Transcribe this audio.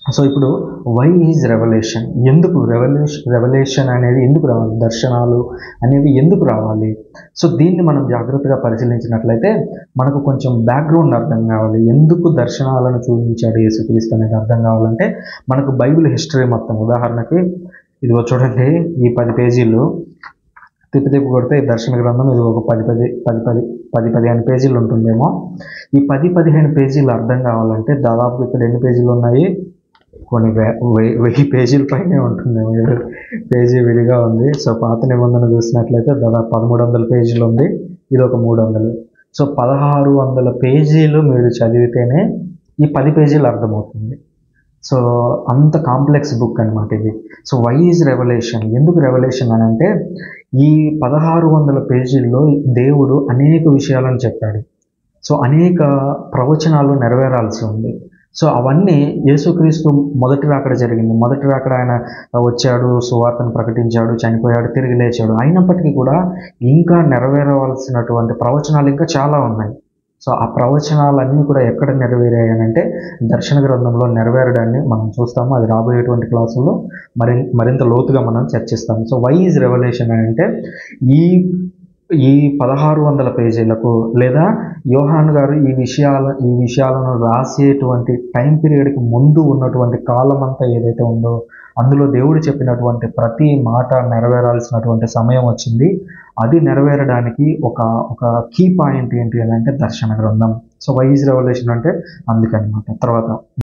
so ఇప్పుడు why is revolution ఎందుకు revolution revolution అనేది ఎందుకు రావాలి దర్శనాలు అనేవి ఎందుకు రావాలి సో దీన్ని మనం జాగ్రత్తగా పరిశీలించినట్లయితే మనకు కొంచెం బ్యాక్గ్రౌండ్ అర్థం కావాలి ఎందుకు దర్శనాలను చూపించాడు యేసుక్రీస్తు అనేది అర్థం కావాలంటే మనకు బైబిల్ హిస్టరీ మొత్తం ఉదాహరణకి ఇదిగో చూడండి ఈ పది పేజీలు తిప్పి తిప్పి కొడితే ఈ దర్శన గ్రంథం ఇది ఒక పది పది పది పది పది పదిహేను పేజీలు ఉంటుందేమో ఈ పది పదిహేను పేజీలు అర్థం కావాలంటే దాదాపు ఇక్కడ ఎన్ని పేజీలు ఉన్నాయి కొన్ని వే వెయ్యి- వెయ్యి పేజీల పైనే ఉంటుంది ఏడు పేజీ విడిగా ఉంది సో పాత నిబంధన చూసినట్లయితే దాదాపు పదమూడు వందల పేజీలు ఉంది ఇది ఒక మూడు వందలు సో పదహారు వందల పేజీలు మీరు చదివితేనే ఈ పది పేజీలు అర్థమవుతుంది సో అంత కాంప్లెక్స్ బుక్ అనమాట ఇది సో వై ఈజ్ రెవల్యూషన్ ఎందుకు రెవల్యూషన్ అని అంటే ఈ పదహారు వందల పేజీల్లో దేవుడు అనేక విషయాలను చెప్పాడు సో అనేక ప్రవచనాలు నెరవేరాల్సి ఉంది సో అవన్నీ యేసుక్రీస్తు మొదటి రాకడ జరిగింది మొదటి రాకడ ఆయన వచ్చాడు సువార్తను ప్రకటించాడు చనిపోయాడు తిరిగి లేచాడు అయినప్పటికీ కూడా ఇంకా నెరవేరవలసినటువంటి ప్రవచనాలు ఇంకా చాలా ఉన్నాయి సో ఆ ప్రవచనాలన్నీ కూడా ఎక్కడ నెరవేరాయి అని అంటే దర్శన గ్రంథంలో నెరవేరడాన్ని మనం చూస్తాము అది రాబోయేటువంటి క్లాసుల్లో మరి మరింత లోతుగా మనం చర్చిస్తాము సో వై ఈజ్ రెవల్యూషన్ అని అంటే ఈ ఈ పదహారు వందల పేజీలకు లేదా యోహాన్ గారు ఈ విషయాల ఈ విషయాలను రాసేటువంటి టైం పీరియడ్కి ముందు ఉన్నటువంటి కాలం అంతా ఏదైతే ఉందో అందులో దేవుడు చెప్పినటువంటి ప్రతి మాట నెరవేరాల్సినటువంటి సమయం వచ్చింది అది నెరవేరడానికి ఒక ఒక కీ పాయింట్ ఏంటి అని అంటే దర్శన గ్రంథం సో వైజ్ రెవల్యూషన్ అంటే అందుకనమాట తర్వాత